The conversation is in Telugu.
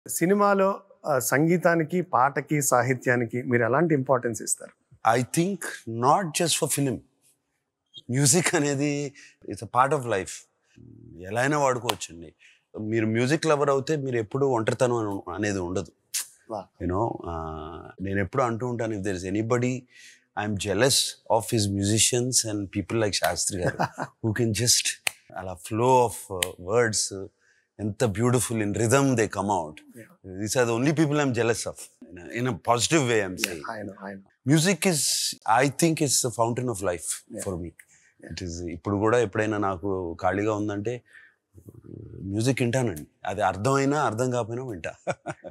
సినిమాలో ఆ, సంగీతానికి పాటకి సాహిత్యానికి మీరు ఎలాంటి ఇంపార్టెన్స్ ఇస్తారు I think not just for film music అనేది it's a part of life ఎలా అయినా వాడుకోవచ్చండి మీరు మ్యూజిక్ లవర్ అవుతే మీరు ఎప్పుడు ఒంటరితనం అను- అనేది ఉండదు Wow. యూనో నేను ఎప్పుడు అంటూ ఉంటాను if there is anybody I'm jealous of his musicians and people like Shastri garu who can just అలా ఫ్లో ఆఫ్ వర్డ్స్ ఎంత beautiful in rhythm they come out these are the only people I'm jealous of in a positive way I'm saying ఆయన ఆయన music is I think is the fountain of life for me it is ఇప్పుడు కూడా ఎప్పుడైనా నాకు ఖాళీగా ఉందంటే మ్యూజిక్ వింటానండి అది అర్థమైనా అర్థం కాకపోయినా వింటా